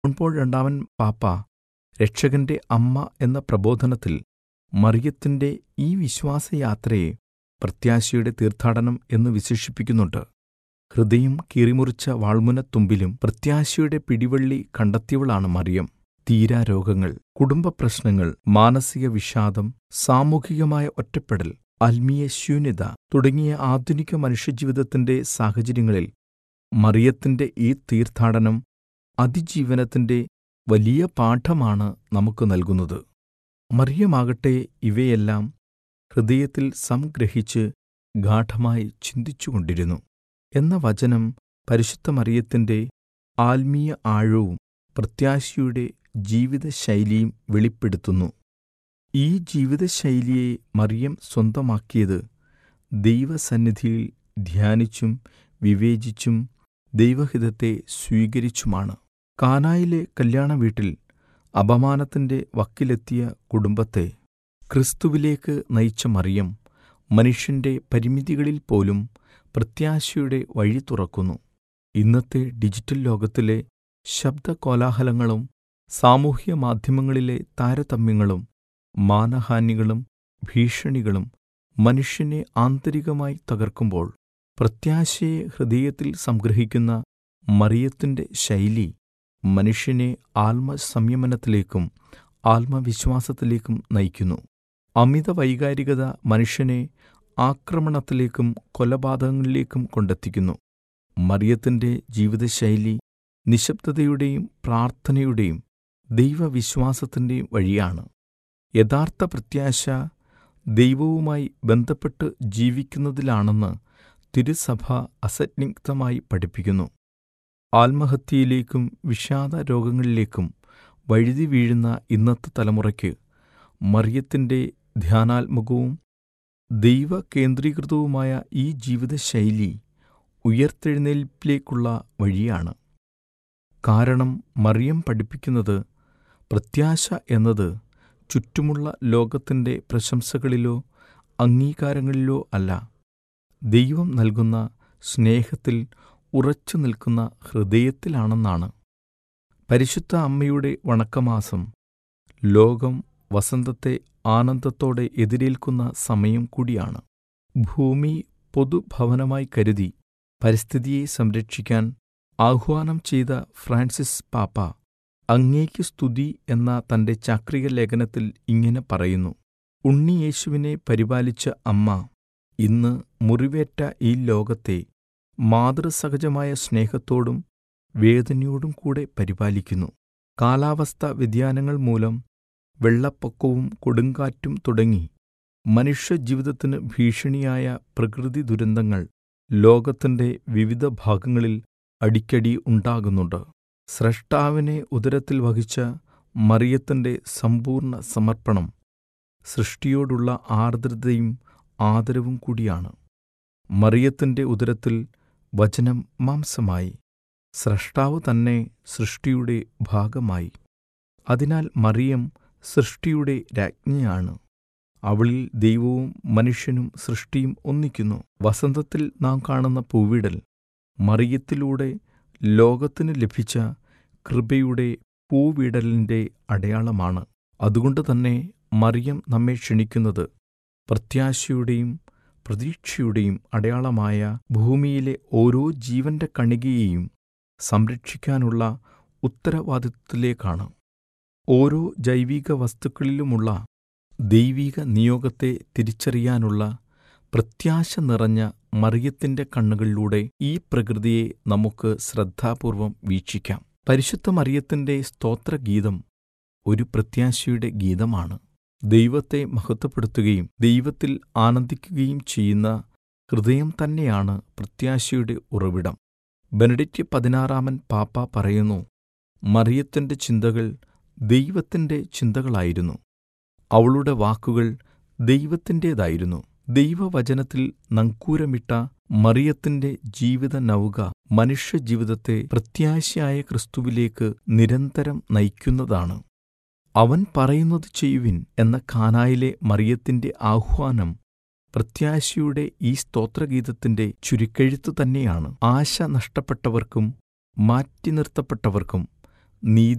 John Paul രണ്ടാമൻ പാപ്പ രക്ഷകന്റെ അമ്മ എന്ന പ്രബോധനത്തിൽ മറിയത്തിന്റെ ഈ വിശ്വാസയാത്രയെ പ്രത്യാശയുടെ തീർത്ഥാടനം എന്ന് വിശേഷിപ്പിക്കുന്നുണ്ട് ഹൃദയം കീറിമുറിച്ച വാൾമുനത്തുമ്പിലും പ്രത്യാശയുടെ പിടിവള്ളി കണ്ടെത്തിയവളാണ് മറിയം തീരാരോഗങ്ങൾ കുടുംബപ്രശ്നങ്ങൾ മാനസിക വിഷാദം സാമൂഹികമായ ഒറ്റപ്പെടൽ ആത്മീയ ശൂന്യത തുടങ്ങിയ ആധുനിക മനുഷ്യജീവിതത്തിന്റെ സാഹചര്യങ്ങളിൽ മറിയത്തിന്റെ ഈ തീർത്ഥാടനം അതിജീവനത്തിന്റെ വലിയ പാഠമാണ് നമുക്ക് നൽകുന്നത് മറിയമാകട്ടെ ഇവയെല്ലാം ഹൃദയത്തിൽ സംഗ്രഹിച്ച് ഗാഠമായി ചിന്തിച്ചുകൊണ്ടിരുന്നു എന്ന വചനം പരിശുദ്ധ മറിയത്തിന്റെ ആത്മീയ ആഴവും പ്രത്യാശയുടെ ജീവിതശൈലിയും വെളിപ്പെടുത്തുന്നു ഈ ജീവിതശൈലിയെ മറിയം സ്വന്തമാക്കിയത് ദൈവസന്നിധിയിൽ ധ്യാനിച്ചും വിവേചിച്ചും ദൈവഹിതത്തെ സ്വീകരിച്ചുമാണ് കാനായിലെ കല്യാണ വീട്ടിൽ അപമാനത്തിന്റെ വക്കിലെത്തിയ കുടുംബത്തെ ക്രിസ്തുവിലേക്ക് നയിച്ച മറിയം മനുഷ്യന്റെ പരിമിതികളിൽ പോലും പ്രത്യാശയുടെ വഴി തുറക്കുന്നു ഇന്നത്തെ ഡിജിറ്റൽ ലോകത്തിലെ ശബ്ദകോലാഹലങ്ങളും സാമൂഹ്യ മാധ്യമങ്ങളിലെ താരതമ്യങ്ങളും മാനഹാനികളും ഭീഷണികളും മനുഷ്യനെ ആന്തരികമായി തകർക്കുമ്പോൾ പ്രത്യാശയെ ഹൃദയത്തിൽ സംഗ്രഹിക്കുന്ന മറിയത്തിന്റെ ശൈലി മനുഷ്യനെ ആത്മസംയമനത്തിലേക്കും ആത്മവിശ്വാസത്തിലേക്കും നയിക്കുന്നു അമിത വൈകാരികത മനുഷ്യനെ ആക്രമണത്തിലേക്കും കൊലപാതകങ്ങളിലേക്കും കൊണ്ടെത്തിക്കുന്നു മറിയത്തിന്റെ ജീവിതശൈലി നിശബ്ദതയുടെയും പ്രാർത്ഥനയുടെയും ദൈവവിശ്വാസത്തിന്റെയും വഴിയാണ് യഥാർത്ഥ പ്രത്യാശ ദൈവവുമായി ബന്ധപ്പെട്ട് ജീവിക്കുന്നതിലാണെന്ന് തിരുസഭ അസന്നിഗ്ധമായി പഠിപ്പിക്കുന്നു ആത്മഹത്യയിലേക്കും വിഷാദ രോഗങ്ങളിലേക്കും വഴുതി വീഴുന്ന ഇന്നത്തെ തലമുറയ്ക്ക് മറിയത്തിന്റെ ധ്യാനാത്മകവും ദൈവകേന്ദ്രീകൃതവുമായ ഈ ജീവിതശൈലി ഉയർത്തെഴുന്നേൽപ്പിലേക്കുള്ള വഴിയാണ് കാരണം മറിയം പഠിപ്പിക്കുന്നത് പ്രത്യാശ എന്നത് ചുറ്റുമുള്ള ലോകത്തിന്റെ പ്രശംസകളിലോ അംഗീകാരങ്ങളിലോ അല്ല ദൈവം നൽകുന്ന സ്നേഹത്തിൽ ഉറച്ചു നിൽക്കുന്ന ഹൃദയത്തിലാണെന്നാണ് പരിശുദ്ധ അമ്മയുടെ വണക്കമാസം ലോകം വസന്തത്തെ ആനന്ദത്തോടെ എതിരേൽക്കുന്ന സമയം കൂടിയാണ് ഭൂമി പൊതുഭവനമായി കരുതി പരിസ്ഥിതിയെ സംരക്ഷിക്കാൻ ആഹ്വാനം ചെയ്ത ഫ്രാൻസിസ് പാപ്പ അങ്ങേക്ക് സ്തുതി എന്ന തന്റെ ചാക്രിക ലേഖനത്തിൽ ഇങ്ങനെ പറയുന്നു ഉണ്ണിയേശുവിനെ പരിപാലിച്ച അമ്മ ഇന്ന് മുറിവേറ്റ ഈ ലോകത്തെ മാതൃസഹജമായ സ്നേഹത്തോടും വേദനയോടും കൂടെ പരിപാലിക്കുന്നു കാലാവസ്ഥ വ്യതിയാനങ്ങൾ മൂലം വെള്ളപ്പൊക്കവും കൊടുങ്കാറ്റും തുടങ്ങി മനുഷ്യജീവിതത്തിന് ഭീഷണിയായ പ്രകൃതി ദുരന്തങ്ങൾ ലോകത്തിന്റെ വിവിധ ഭാഗങ്ങളിൽ അടിക്കടി ഉണ്ടാകുന്നുണ്ട് സ്രഷ്ടാവിനെ ഉദരത്തിൽ വഹിച്ച മറിയത്തിന്റെ സമ്പൂർണ്ണ സമർപ്പണം സൃഷ്ടിയോടുള്ള ആർദ്രതയും ആദരവും കൂടിയാണ് മറിയത്തിന്റെ ഉദരത്തിൽ വചനം മാംസമായി സ്രഷ്ടാവ് തന്നെ സൃഷ്ടിയുടെ ഭാഗമായി അതിനാൽ മറിയം സൃഷ്ടിയുടെ രാജ്ഞിയാണ് അവളിൽ ദൈവവും മനുഷ്യനും സൃഷ്ടിയും ഒന്നിക്കുന്നു വസന്തത്തിൽ നാം കാണുന്ന പൂവിടൽ മറിയത്തിലൂടെ ലോകത്തിന് ലഭിച്ച കൃപയുടെ പൂവിടലിന്റെ അടയാളമാണ് അതുകൊണ്ട് തന്നെ മറിയം നമ്മെ ക്ഷണിക്കുന്നത് പ്രത്യാശയുടെയും പ്രതീക്ഷയുടെയും അടയാളമായ ഭൂമിയിലെ ഓരോ ജീവന്റെ കണികയെയും സംരക്ഷിക്കാനുള്ള ഉത്തരവാദിത്വത്തിലേക്കാണ് ഓരോ ജൈവിക വസ്തുക്കളിലുമുള്ള ദൈവിക നിയോഗത്തെ തിരിച്ചറിയാനുള്ള പ്രത്യാശ നിറഞ്ഞ മറിയത്തിന്റെ കണ്ണുകളിലൂടെ ഈ പ്രകൃതിയെ നമുക്ക് ശ്രദ്ധാപൂർവം വീക്ഷിക്കാം പരിശുദ്ധ മറിയത്തിന്റെ സ്തോത്രഗീതം ഒരു പ്രത്യാശയുടെ ഗീതമാണ് ദൈവത്തെ മഹത്വപ്പെടുത്തുകയും ദൈവത്തിൽ ആനന്ദിക്കുകയും ചെയ്യുന്ന ഹൃദയം തന്നെയാണ് പ്രത്യാശയുടെ ഉറവിടം ബെനഡിറ്റ് പതിനാറാമൻ പാപ്പ പറയുന്നു മറിയത്തിന്റെ ചിന്തകൾ ദൈവത്തിന്റെ ചിന്തകളായിരുന്നു അവളുടെ വാക്കുകൾ ദൈവത്തിൻ്റേതായിരുന്നു ദൈവവചനത്തിൽ നങ്കൂരമിട്ട മറിയത്തിന്റെ ജീവിത നൗക മനുഷ്യജീവിതത്തെ പ്രത്യാശയായ ക്രിസ്തുവിലേക്ക് നിരന്തരം നയിക്കുന്നതാണ് അവൻ പറയുന്നത് ചെയ്യുവിൻ എന്ന കാനായിലെ മറിയത്തിന്റെ ആഹ്വാനം പ്രത്യാശയുടെ ഈ സ്തോത്രഗീതത്തിന്റെ ചുരുക്കെഴുത്തു തന്നെയാണ് ആശ നഷ്ടപ്പെട്ടവർക്കും മാറ്റി നിർത്തപ്പെട്ടവർക്കും നീതി